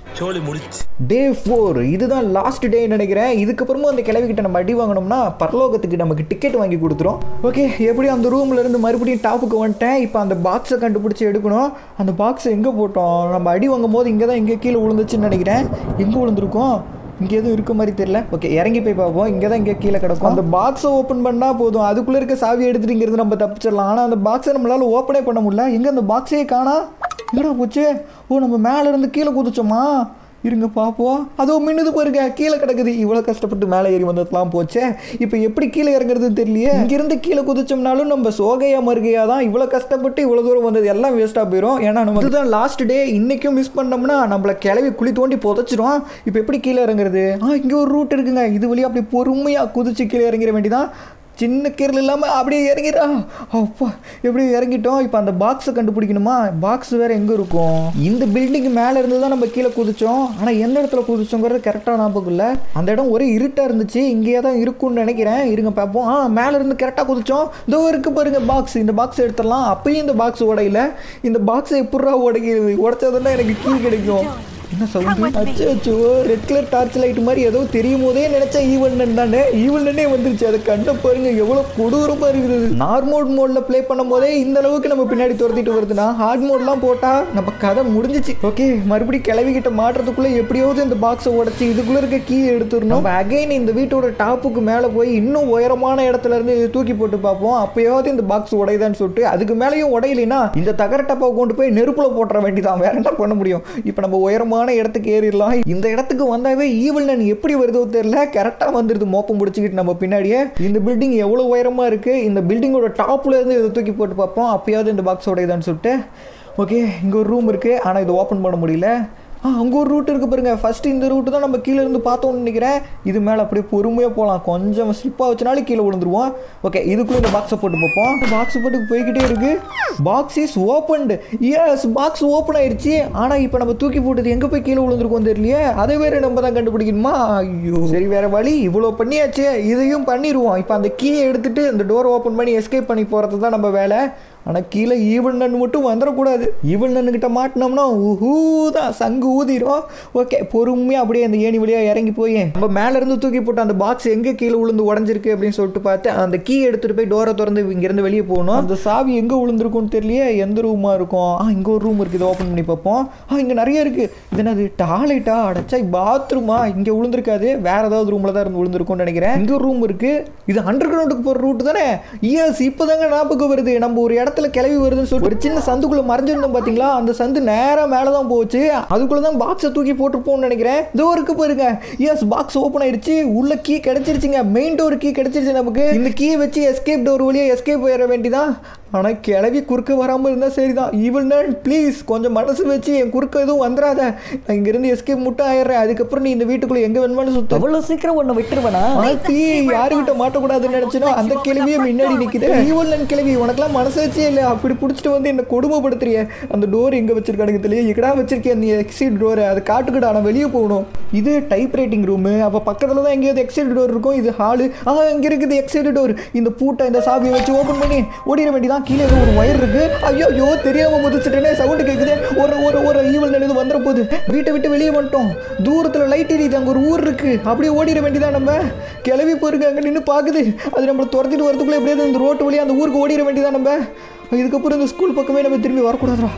சோலி முடிச்சு டே ஃபோர் இதுதான் லாஸ்ட் டே நினைக்கிறேன் இதுக்கப்புறமும் அந்த கிளவிக்கிட்ட நம்ம அடி வாங்கினோம்னா பரலோகத்துக்கு நமக்கு டிக்கெட் வாங்கி கொடுத்துரும் ஓகே எப்படியும் அந்த ரூம்ல இருந்து மறுபடியும் டாப்புக்கு வந்துட்டேன் இப்போ அந்த பாக்ஸை கண்டுபிடிச்சி எடுக்கணும் அந்த பாக்ஸ் எங்கே போட்டோம் நம்ம அடி வாங்கும் போது இங்கே தான் இங்கே கீழே விழுந்துச்சுன்னு நினைக்கிறேன் எங்கே விழுந்திருக்கோம் இங்கே எதுவும் இருக்க மாதிரி தெரியல ஓகே இறங்கி போய் பார்ப்போம் இங்கே தான் இங்கே கீழே கிடக்கும் அந்த பாக்ஸை ஓப்பன் பண்ணால் போதும் அதுக்குள்ளே இருக்க சாவி எடுத்துட்டு நம்ம தப்பிச்சிடலாம் ஆனால் அந்த பாக்ஸை நம்மளால ஓப்பனே பண்ண முடியல எங்கே அந்த பாக்ஸே காணா என்னடா போச்சு ஓ நம்ம மேலே இருந்து கீழே குதிச்சோமா இருங்க பார்ப்போம் அதோ மின்னுது பாருங்க கீழே கிடக்குது இவ்வளோ கஷ்டப்பட்டு மேலே ஏறி வந்ததுலாம் போச்சே இப்போ எப்படி கீழே இறங்குறதுன்னு தெரியலையே இங்கிருந்து கீழே குதிச்சோம்னாலும் நம்ம சோகையா மருகையா தான் இவ்வளோ கஷ்டப்பட்டு இவ்வளோ தூரம் வந்தது எல்லாம் வேஸ்ட்டாக போயிடும் ஏன்னா நம்ம இதுதான் லாஸ்ட் டே இன்னைக்கும் மிஸ் பண்ணோம்னா நம்மள கிளவி குழி தோண்டி புதைச்சிரும் இப்போ எப்படி கீழே இறங்குறது ஆ இங்கே ஒரு ரூட் இருக்குங்க இது வழியா அப்படி பொறுமையாக குதிச்சு கீழே இறங்கிட வேண்டியதான் சின்ன கீரல் இல்லாமல் அப்படியே இறங்கிடா அப்பா எப்படி இறங்கிட்டோம் இப்போ அந்த பாக்ஸை கண்டுபிடிக்கணுமா பாக்ஸ் வேறு எங்கே இருக்கும் இந்த பில்டிங் மேலே இருந்து தான் நம்ம கீழே குதிச்சோம் ஆனால் எந்த இடத்துல குதிச்சோங்கிறது கரெக்டாக ஞாபகம் இல்லை அந்த இடம் ஒரே இருட்டாக இருந்துச்சு இங்கேயே தான் இருக்கும்னு நினைக்கிறேன் இருங்க பார்ப்போம் ஆ மேலே இருந்து கரெக்டாக குதிச்சோம் இதோ இருக்கு பாருங்க பாக்ஸ் இந்த பாக்ஸ் எடுத்துடலாம் அப்பயும் இந்த பாக்ஸ் உடையில இந்த பாக்ஸை எப்படா உடைக்கிறது உடைச்சதுன்னா எனக்கு கீ கிடைக்கும் என்ன சவுண்டு அச்சோ அச்சோ ரெட் கலர் டார்ச் லைட் மாதிரி ஏதோ தெரியும் போதே நினைச்சா ஈவன் தானே ஈவன் வந்துருச்சு அதை கண்ட பாருங்க எவ்வளோ கொடூரமா இருக்குது நார்மோட் மோட்ல ப்ளே பண்ணும் போதே இந்த அளவுக்கு நம்ம பின்னாடி துரத்திட்டு வருதுன்னா ஹார்ட் மோட்லாம் போட்டா நம்ம கதை முடிஞ்சிச்சு ஓகே மறுபடியும் கிளவிக்கிட்ட மாட்டுறதுக்குள்ள எப்படியாவது இந்த பாக்ஸை உடச்சி இதுக்குள்ள இருக்க கீ எடுத்துடணும் நம்ம அகைன் இந்த வீட்டோட டாப்புக்கு மேலே போய் இன்னும் உயரமான இடத்துல இருந்து இதை தூக்கி போட்டு பார்ப்போம் அப்பயாவது இந்த பாக்ஸ் உடையுதான்னு சொல்லிட்டு அதுக்கு மேலேயும் உடையலைன்னா இந்த தகர டப்பாவை கொண்டு போய் நெருப்புல போட்டுற வேண்டியதான் வேற என்ன பண்ண முடியும் இப்போ நம்ம உயரமான இடத்துக்கு ஏறிடலாம் இந்த இடத்துக்கு வந்தாவே ஈவில் நன் எப்படி வருதோ தெரியல கரெக்டாக வந்துடுது மோப்பம் பிடிச்சிக்கிட்டு நம்ம பின்னாடியே இந்த பில்டிங் எவ்வளோ உயரமா இருக்கு இந்த பில்டிங்கோட டாப்ல இருந்து இதை தூக்கி போட்டு பார்ப்போம் அப்பயாவது இந்த பாக்ஸ் உடையுதான்னு சொல்லிட்டு ஓகே இங்கே ஒரு ரூம் இருக்கு ஆனால் இதை ஓப்பன் பண்ண முடியல ஆ அங்கே ஒரு ரூட் இருக்கு பாருங்க ஃபர்ஸ்ட் இந்த ரூட்டு தான் நம்ம கீழே இருந்து பார்த்தோம்னு நினைக்கிறேன் இது மேலே அப்படியே பொறுமையாக போகலாம் கொஞ்சம் ஸ்லிப்பாக வச்சனாலும் கீழே விழுந்துருவோம் ஓகே இதுக்குள்ளே இந்த பாக்ஸை போட்டு பார்ப்போம் பாக்ஸ் போட்டு போய்கிட்டே இருக்கு box is opened yes box open ஆயிடுச்சு ஆனால் இப்போ நம்ம தூக்கி போட்டது எங்கே போய் கீழே விழுந்திருக்கோம் தெரியலையே அதை வேற நம்ம தான் கண்டுபிடிக்கணுமா ஐயோ சரி வேற வழி இவ்வளோ பண்ணியாச்சு இதையும் பண்ணிடுவோம் இப்போ அந்த கீயை எடுத்துட்டு இந்த டோர் ஓப்பன் பண்ணி எஸ்கேப் பண்ணி போகிறது தான் நம்ம வேலை ஆனால் கீழே ஈவன் நன் மட்டும் வந்துடக்கூடாது ஈவன் நன்னுக்கிட்ட மாட்டினோம்னா ஊஹூ தான் சங்கு ஊதிரும் ஓகே பொறுமையாக அப்படியே அந்த ஏணி வழியாக இறங்கி போய் நம்ம மேலேருந்து தூக்கி போட்டு அந்த பாக்ஸ் எங்கே கீழே விழுந்து உடஞ்சிருக்கு அப்படின்னு சொல்லிட்டு பார்த்து அந்த கீ எடுத்துகிட்டு போய் டோரை திறந்து இங்கேருந்து வெளியே போகணும் அந்த சாவி எங்கே விழுந்திருக்கும்னு தெரியலையே எந்த ரூமாக இருக்கும் ஆ இங்கே ஒரு ரூம் இருக்குது ஓப்பன் பண்ணி பார்ப்போம் ஆ இங்கே நிறைய இருக்குது இது என்னது டாய்லெட்டா அடைச்சா பாத்ரூமா இங்கே விழுந்திருக்காது வேற ஏதாவது ரூமில் தான் இருந்து விழுந்திருக்கும்னு நினைக்கிறேன் இங்கே ஒரு ரூம் இருக்குது இது அண்டர் கிரவுண்டுக்கு போகிற ரூட் தானே எஸ் இப்போதாங்க ஞாபகம் வருது நம்ம ஒரு இடத்துல கிளவி வருதுன்னு சொல்லி ஒரு சின்ன சந்துக்குள்ளே மறைஞ்சிருந்தோம் பார்த்தீங்களா அந்த சந்து நேராக மேலே தான் போச்சு அதுக்குள்ளே தான் பாக்ஸை தூக்கி போட்டுருப்போம்னு நினைக்கிறேன் இதோ இருக்கு பாருங்க எஸ் பாக்ஸ் ஓப்பன் ஆயிடுச்சு உள்ள கீ கிடைச்சிருச்சுங்க மெயின் டோர் கீ கிடைச்சிருச்சு நமக்கு இந்த கீயை வச்சு எஸ்கேப் டோர் வழியாக எஸ்கேப் போயிட வேண்டிதான் ஆனால் கிளவி குறுக்க வராமல் இருந்தால் சரிதான் ஈவன் ப்ளீஸ் கொஞ்சம் மனசு வச்சு என் குறுக்க எதுவும் வந்துடாத நான் இங்கேருந்து எஸ்கேப் மட்டும் ஆயிடுறேன் அதுக்கப்புறம் நீ இந்த வீட்டுக்குள்ளே எங்கே வேணுமானு சுத்த அவ்வளோ சீக்கிரம் உன்னை விட்டுருவேனா ஆத்தி யாருக்கிட்ட மாட்டக்கூடாதுன்னு நினைச்சனோ அந்த கிழவியே முன்னாடி நிக்குது ஈவல் கிழவி உனக்கெல்லாம் மனசாச்சே இல்லை அப்படி பிடிச்சிட்டு வந்து என்ன கொடுமைப்படுத்துறிய அந்த டோர் எங்க வச்சிருக்கானுங்க தெரியல எங்கடா வச்சிருக்கேன் அந்த எக்ஸிட் டோர் அது காட்டுக்கிட்ட நான் வெளியே போகணும் இது டைப் ரைட்டிங் ரூமு அப்போ பக்கத்தில் தான் எங்கேயாவது எக்ஸிட் டோர் இருக்கும் இது ஹாலு ஆ இங்கே இருக்குது எக்ஸிட் டோர் இந்த பூட்டை இந்த சாவியை வச்சு ஓப்பன் பண்ணி ஓடிட வேண்டியதான் கீழே ஏதோ ஒரு ஒயர் இருக்கு ஐயோ ஐயோ தெரியாம முதிச்சிட்டேனே சவுண்டு கேட்குது ஒரு ஒரு ஒரு ஈவல் நினைவு வந்துட போகுது வீட்டை விட்டு வெளியே வந்துட்டோம் தூரத்தில் லைட் எரியுது அங்கே ஒரு ஊர் இருக்கு அப்படியே ஓடிட வேண்டியதான் நம்ம கிளவி போயிருக்கு அங்கே நின்று பார்க்குது அது நம்மளை துரத்திட்டு வரதுக்குள்ளே எப்படியாவது இந்த ரோட்டு வழியாக அந்த ஊருக்கு ஓடிட வேண்டியதான் நம்ம இதுக்கப்புறம் இந்த ஸ்கூல் பக்கமே நம்ம திரும்பி வரக்கூடாதுடா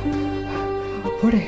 ஓடே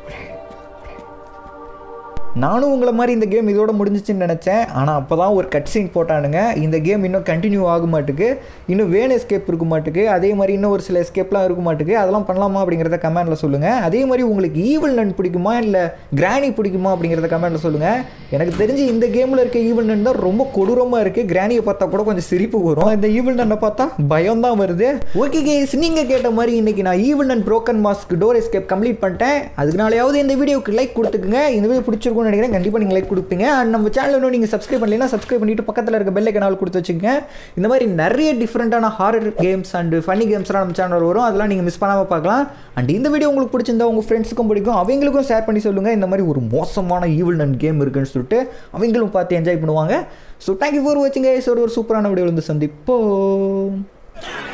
நானும் உங்களை மாதிரி இந்த கேம் இதோட முடிஞ்சிச்சுன்னு நினச்சேன் ஆனால் அப்போ தான் ஒரு கட் சீன் போட்டானுங்க இந்த கேம் இன்னும் கண்டினியூ ஆக மாட்டுக்கு இன்னும் வேன் எஸ்கேப் இருக்க மாட்டுக்கு அதே மாதிரி இன்னும் ஒரு சில எஸ்கேப்லாம் இருக்க மாட்டுக்கு அதெல்லாம் பண்ணலாமா அப்படிங்கிறத கமெண்ட்டில் சொல்லுங்கள் அதே மாதிரி உங்களுக்கு ஈவில் நன் பிடிக்குமா இல்லை கிராணி பிடிக்குமா அப்படிங்கிறத கமெண்ட்டில் சொல்லுங்கள் எனக்கு தெரிஞ்சு இந்த கேமில் இருக்க ஈவில் நன் தான் ரொம்ப கொடூரமாக இருக்குது கிராணியை பார்த்தா கூட கொஞ்சம் சிரிப்பு வரும் இந்த ஈவில் நன்னை பார்த்தா பயம் தான் வருது ஓகே கேஸ் நீங்கள் கேட்ட மாதிரி இன்னைக்கு நான் evil nun broken mask door escape complete பண்ணிட்டேன் அதுக்குனாலையாவது இந்த வீடியோக்கு லைக் கொடுத்துக்குங்க இந்த வீடியோ பிடிச்சிருக்கும் இருக்கும்னு நினைக்கிறேன் கண்டிப்பாக நீங்கள் லைக் கொடுப்பீங்க அண்ட் நம்ம சேனல் இன்னும் நீங்கள் சப்ஸ்கிரைப் பண்ணலைன்னா சப்ஸ்கிரைப் பண்ணிட்டு பக்கத்தில் இருக்க பெல் ஐக்கனால் கொடுத்து வச்சுக்கோங்க இந்த மாதிரி நிறைய டிஃப்ரெண்ட்டான ஹாரர் கேம்ஸ் அண்ட் ஃபன்னி கேம்ஸ்லாம் நம்ம சேனல் வரும் அதெல்லாம் நீங்கள் மிஸ் பண்ணாமல் பார்க்கலாம் அண்ட் இந்த வீடியோ உங்களுக்கு பிடிச்சிருந்தா உங்கள் ஃப்ரெண்ட்ஸுக்கும் பிடிக்கும் அவங்களுக்கும் ஷேர் பண்ணி சொல்லுங்கள் இந்த மாதிரி ஒரு மோசமான ஈவில் நன் கேம் இருக்குன்னு சொல்லிட்டு அவங்களும் பார்த்து என்ஜாய் பண்ணுவாங்க ஸோ தேங்க்யூ ஃபார் வாட்சிங் ஒரு ஒரு சூப்பரான வீடியோ வந்து சந்திப்போம்